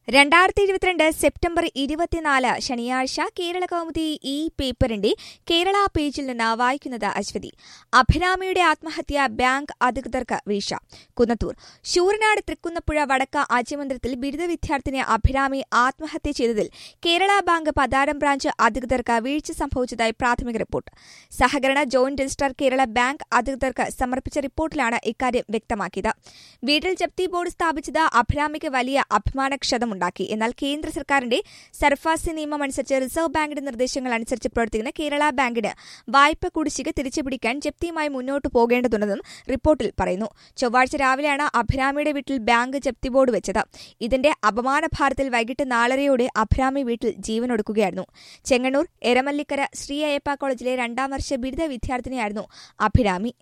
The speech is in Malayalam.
രണ്ടായിരത്തി ഇരുപത്തിരണ്ട് സെപ്റ്റംബർ ഇരുപത്തിനാല് ശനിയാഴ്ച കേരള കൗമുദി ഈ പേപ്പറിന്റെ കേരള പേജിൽ നിന്ന് വായിക്കുന്നത് അശ്വതി അഭിരാമിയുടെ ആത്മഹത്യ ബാങ്ക് അധികൃതർക്ക് വീഴ്ച കുന്നത്തൂർ ശൂരനാട് തൃക്കുന്നപ്പുഴ വടക്ക ആജ്യമന്ദിരത്തിൽ ബിരുദ വിദ്യാർത്ഥിനി അഭിരാമി ആത്മഹത്യ ചെയ്തതിൽ കേരള ബാങ്ക് പതാരം ബ്രാഞ്ച് അധികൃതർക്ക് വീഴ്ച സംഭവിച്ചതായി പ്രാഥമിക റിപ്പോർട്ട് സഹകരണ ജോയിന്റ് രജിസ്ട്രാർ കേരള ബാങ്ക് അധികൃതർക്ക് സമർപ്പിച്ച റിപ്പോർട്ടിലാണ് ഇക്കാര്യം വ്യക്തമാക്കിയത് വീട്ടിൽ ജപ്തി ബോർഡ് സ്ഥാപിച്ചത് അഭിരാമിക്ക് വലിയ അഭിമാനക്ഷതമുണ്ടാക്കി എന്നാൽ കേന്ദ്ര സർക്കാരിന്റെ സർഫാസി നിയമം അനുസരിച്ച് റിസർവ് ബാങ്കിന്റെ നിർദ്ദേശങ്ങൾ അനുസരിച്ച് പ്രവർത്തിക്കുന്ന കേരള ബാങ്കിന് വായ്പ കുടിശ്ശിക തിരിച്ചുപിടിക്കാൻ ജപ്തിയുമായി മുന്നോട്ടു പോകേണ്ടതുണ്ടെന്നും റിപ്പോർട്ടിൽ പറയുന്നു ചൊവ്വാഴ്ച രാവിലെയാണ് അഭിരാമിയുടെ വീട്ടിൽ ബാങ്ക് ജപ്തി ബോർഡ് വെച്ചത് ഇതിന്റെ അപമാനഭാരത്തിൽ വൈകിട്ട് നാലരയോടെ അഭിരാമി വീട്ടിൽ ജീവനൊടുക്കുകയായിരുന്നു ചെങ്ങന്നൂർ എരമല്ലിക്കര ശ്രീ അയ്യപ്പ കോളേജിലെ രണ്ടാം വർഷ ബിരുദ വിദ്യാർത്ഥിനിയായിരുന്നു അഭിരാമി